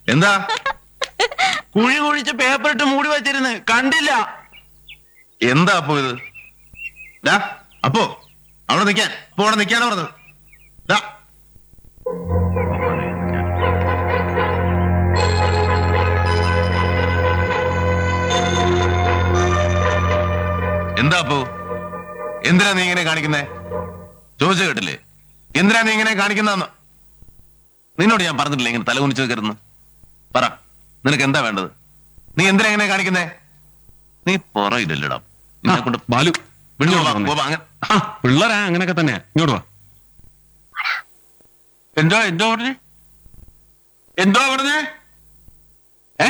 എന്താ കുഴി കുഴിച്ച് പേപ്പർ ഇട്ട് മൂടി വെച്ചിരുന്ന് കണ്ടില്ല എന്താ അപ്പോ ഇത് ഡാ അപ്പോ അവിടെ നിക്കാൻ അപ്പോ അവിടെ നിക്കാനാ പറഞ്ഞത് ഡാ. എന്താ അപ്പോ എന്തിനാ നീ ഇങ്ങനെ കാണിക്കുന്നേ ചോദിച്ചു കേട്ടില്ലേ എന്തിനാ നീ ഇങ്ങനെ കാണിക്കുന്നതെന്ന് നിന്നോട് ഞാൻ പറഞ്ഞിട്ടില്ല ഇങ്ങനെ തല കുനിച്ച് വെക്കരുന്ന് പറ നിനക്ക് എന്താ വേണ്ടത് നീ എന്തിനാ ഇങ്ങനെ കാണിക്കുന്നേ നീ പുറയില്ലല്ലടാ നിന്നെ കൊണ്ട് ബാലു വിളിച്ചോളാം. ഇങ്ങോട്ട് വന്നേ. പോ, അങ്ങനെ ആ പിള്ളേരാ അങ്ങനെയൊക്കെ തന്നെ ഇങ്ങോട്ട് വാ എന്തോ എന്തോ പറഞ്ഞേ എന്തോ പറഞ്ഞേ ഏ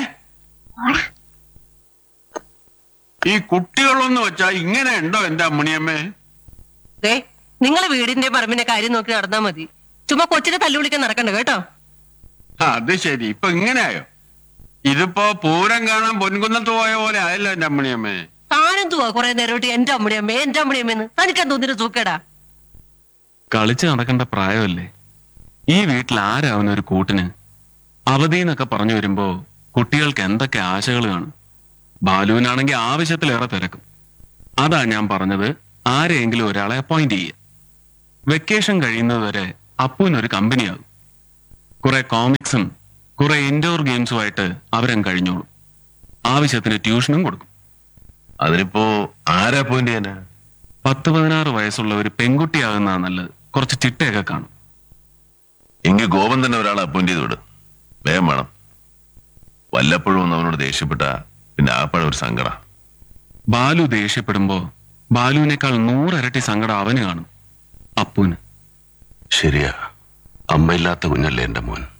ഈ കുട്ടികളൊന്ന് വെച്ചാ ഇങ്ങനെ ഉണ്ടോ എന്റെ അമ്മണിയമ്മേ ദേ നിങ്ങൾ വീടിന്റെ പറമ്പിന്റെ കാര്യം നോക്കി നടന്നാ മതി ചുമ്മാ കൊച്ചിനെ തല്ലുവിളിക്കാൻ നടക്കണ്ട കേട്ടോ ആ, അത് ശരി ഇപ്പൊ ഇങ്ങനെയായോ ഇതിപ്പോ പൂരം കാണാൻ പൊൻകുന്നത്ത് പോയ പോലെ ആയല്ലോ എന്റെ അമ്മണിയമ്മേ താനെന്തുവാ കുറെ നേരോട്ട് എന്റെ അമ്മടിയമ്മേ എന്റെ അമ്മടിയമ്മേന്ന് തനിക്കെന്തോ നിന്റെ സൂക്കേടാ കളിച്ച് നടക്കേണ്ട പ്രായമല്ലേ ഈ വീട്ടിൽ ആരാ അവനൊരു കൂട്ടിന് അവധി എന്നൊക്കെ പറഞ്ഞു വരുമ്പോ കുട്ടികൾക്ക് എന്തൊക്കെ ആശകൾ കാണും ബാലുവിനാണെങ്കിൽ ആവശ്യത്തിലേറെ തിരക്കും അതാ ഞാൻ പറഞ്ഞത് ആരെയെങ്കിലും ഒരാളെ അപ്പോയിന്റ് ചെയ്യുക വെക്കേഷൻ കഴിയുന്നതുവരെ അപ്പുവിനൊരു കമ്പനിയാകും കുറെ കോമിക്സും കുറെ ഇൻഡോർ ഗെയിംസുമായിട്ട് അവരങ്ങ് കഴിഞ്ഞോളും ആവശ്യത്തിന് ട്യൂഷനും കൊടുക്കും അതിനിപ്പോ ആരാ പോയിന്റ് ചെയ്യാനാ പത്ത് പതിനാറ് വയസ്സുള്ള ഒരു പെൺകുട്ടിയാകുന്നതാ നല്ലത് കുറച്ച് ചിട്ടയൊക്കെ കാണും എങ്കിൽ ഗോപൻ തന്നെ ഒരാളെ അപ്പോയിന്റ് ചെയ്ത് വിട് വേഗം വേണം വല്ലപ്പോഴും ഒന്ന് അവനോട് ദേഷ്യപ്പെട്ട പിന്നെ ആപ്പഴ ഒരു സങ്കട ബാലു ദേഷ്യപ്പെടുമ്പോ ബാലുവിനേക്കാൾ നൂറിരട്ടി സങ്കടം അവന് കാണും അപ്പുവിന് ശരിയാ അമ്മയില്ലാത്ത കുഞ്ഞല്ലേ എന്റെ മോൻ